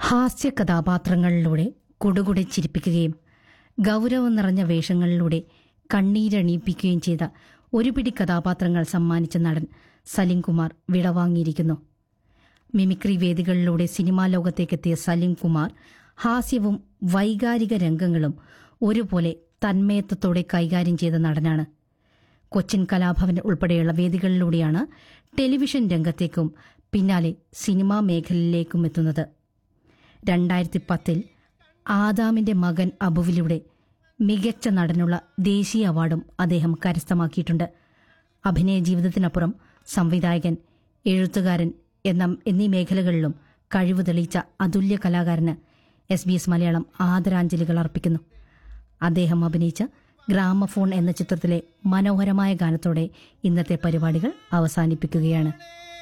ഹാസ്യ കഥാപാത്രങ്ങളിലൂടെ കുടുകുടെ ചിരിപ്പിക്കുകയും ഗൗരവം നിറഞ്ഞ വേഷങ്ങളിലൂടെ കണ്ണീരണിയിപ്പിക്കുകയും ചെയ്ത ഒരു പിടി കഥാപാത്രങ്ങൾ സമ്മാനിച്ച നടൻ സലിം കുമാർ വിടവാങ്ങിയിരിക്കുന്നു മിമിക്രി വേദികളിലൂടെ സിനിമാ ലോകത്തേക്കെത്തിയ സലിം കുമാർ ഹാസ്യവും വൈകാരിക രംഗങ്ങളും ഒരുപോലെ തന്മയത്വത്തോടെ കൈകാര്യം ചെയ്ത നടനാണ് കൊച്ചിൻ കലാഭവൻ ഉൾപ്പെടെയുള്ള വേദികളിലൂടെയാണ് ടെലിവിഷൻ രംഗത്തേക്കും പിന്നാലെ സിനിമാ മേഖലയിലേക്കും എത്തുന്നത് രണ്ടായിരത്തി പത്തിൽ ആദാമിന്റെ മകൻ അബുവിലൂടെ മികച്ച നടനുള്ള ദേശീയ അവാർഡും അദ്ദേഹം കരസ്ഥമാക്കിയിട്ടുണ്ട് അഭിനയ ജീവിതത്തിനപ്പുറം സംവിധായകൻ എഴുത്തുകാരൻ എന്ന എന്നീ മേഖലകളിലും കഴിവ് തെളിയിച്ച അതുല്യ കലാകാരന് എസ് ബി എസ് മലയാളം ആദരാഞ്ജലികൾ അർപ്പിക്കുന്നു അദ്ദേഹം അഭിനയിച്ച ഗ്രാമഫോൺ എന്ന ചിത്രത്തിലെ മനോഹരമായ ഗാനത്തോടെ ഇന്നത്തെ പരിപാടികൾ അവസാനിപ്പിക്കുകയാണ്